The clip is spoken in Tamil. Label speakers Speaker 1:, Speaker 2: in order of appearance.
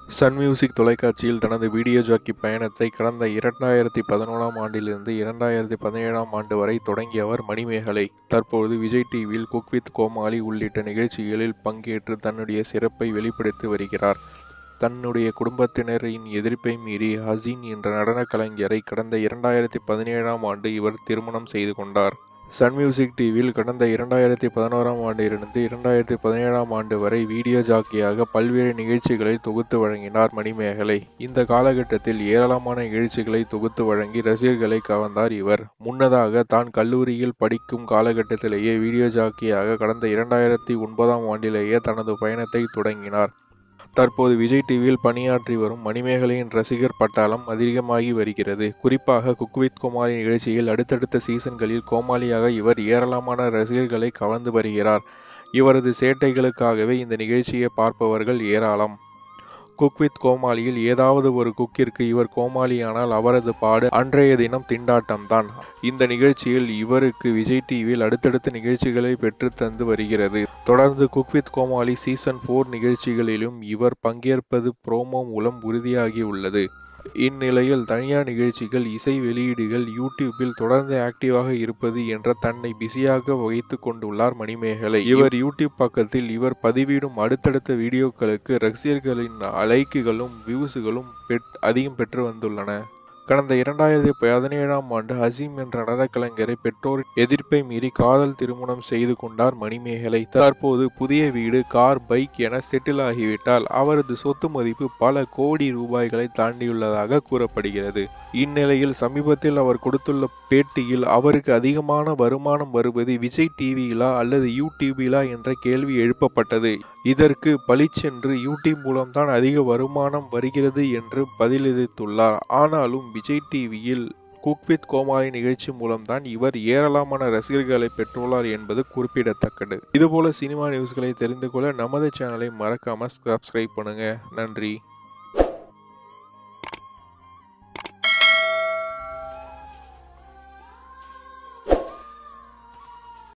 Speaker 1: சன் மியூசிக் தொலைக்காட்சியில் தனது வீடியோ ஜாக்கி பயணத்தை கடந்த இரண்டாயிரத்தி பதினோராம் ஆண்டிலிருந்து இரண்டாயிரத்தி பதினேழாம் ஆண்டு வரை தொடங்கியவர் மணிமேகலை தற்போது விஜய் டிவியில் குக் வித் கோமாளி உள்ளிட்ட நிகழ்ச்சிகளில் பங்கேற்று தன்னுடைய சிறப்பை வெளிப்படுத்தி வருகிறார் தன்னுடைய குடும்பத்தினரின் எதிர்ப்பை மீறி ஹசீன் என்ற நடன கலைஞரை கடந்த இரண்டாயிரத்தி பதினேழாம் ஆண்டு இவர் திருமணம் செய்து கொண்டார் சன் மியூசிக் டிவியில் கடந்த இரண்டாயிரத்தி பதினோராம் ஆண்டிலிருந்து இரண்டாயிரத்தி பதினேழாம் ஆண்டு வரை வீடியோ ஜாக்கியாக பல்வேறு நிகழ்ச்சிகளை தொகுத்து வழங்கினார் மணிமேகலை இந்த காலகட்டத்தில் ஏராளமான நிகழ்ச்சிகளை தொகுத்து வழங்கி ரசிகர்களை கவர்ந்தார் இவர் முன்னதாக தான் கல்லூரியில் படிக்கும் காலகட்டத்திலேயே வீடியோ ஜாக்கியாக கடந்த இரண்டாயிரத்தி ஒன்பதாம் ஆண்டிலேயே தனது பயணத்தை தொடங்கினார் தற்போது விஜய் டிவியில் பணியாற்றி வரும் மணிமேகலையின் ரசிகர் பட்டாளம் அதிகமாகி வருகிறது குறிப்பாக குக் வித் கோமாளி நிகழ்ச்சியில் அடுத்தடுத்த சீசன்களில் கோமாளியாக இவர் ஏராளமான ரசிகர்களை கவர்ந்து வருகிறார் இவரது சேட்டைகளுக்காகவே இந்த நிகழ்ச்சியை பார்ப்பவர்கள் ஏராளம் குக் வித் கோமாளியில் ஏதாவது ஒரு குக்கிற்கு இவர் கோமாளியானால் அவரது பாடு அன்றைய தினம் திண்டாட்டம்தான் இந்த நிகழ்ச்சியில் இவருக்கு விஜய் டிவியில் அடுத்தடுத்த நிகழ்ச்சிகளை பெற்று தந்து வருகிறது தொடர்ந்து cook with Comali season four நிகழ்ச்சிகளிலும் இவர் பங்கேற்பது ப்ரோமோ மூலம் உறுதியாகியுள்ளது இந்நிலையில் தனியார் நிகழ்ச்சிகள் இசை வெளியீடுகள் யூடியூபில் தொடர்ந்து ஆக்டிவாக இருப்பது என்ற தன்னை பிஸியாக வைத்து கொண்டுள்ளார் மணிமேகலை இவர் யூடியூப் பக்கத்தில் இவர் பதிவிடும் அடுத்தடுத்த வீடியோக்களுக்கு ரசிகர்களின் லைக்குகளும் வியூஸுகளும் பெற் அதிகம் பெற்று வந்துள்ளன கடந்த இரண்டாயிரத்தி பதினேழாம் ஆண்டு ஹசீம் என்ற நடனக்கலைஞரை பெற்றோர் எதிர்ப்பை மீறி காதல் திருமணம் செய்து கொண்டார் மணிமேகலை தற்போது புதிய வீடு கார் பைக் என செட்டில் ஆகிவிட்டால் அவரது சொத்து மதிப்பு பல கோடி ரூபாய்களை தாண்டியுள்ளதாக கூறப்படுகிறது இந்நிலையில் சமீபத்தில் அவர் கொடுத்துள்ள பேட்டியில் அவருக்கு அதிகமான வருமானம் வருவது விஜய் டிவியிலா அல்லது யூடியூபிலா என்ற கேள்வி எழுப்பப்பட்டது இதற்கு பளிச்சென்று யூடியூப் மூலம்தான் அதிக வருமானம் வருகிறது என்று பதிலளித்துள்ளார் ஆனாலும் விஜய் டிவியில் குக் வித் கோமாளி நிகழ்ச்சி மூலம்தான் இவர் ஏராளமான ரசிகர்களை பெற்றுள்ளார் என்பது குறிப்பிடத்தக்கது இதுபோல சினிமா நியூஸ்களை தெரிந்து கொள்ள நமது சேனலை மறக்காம சப்ஸ்கிரைப் பண்ணுங்க நன்றி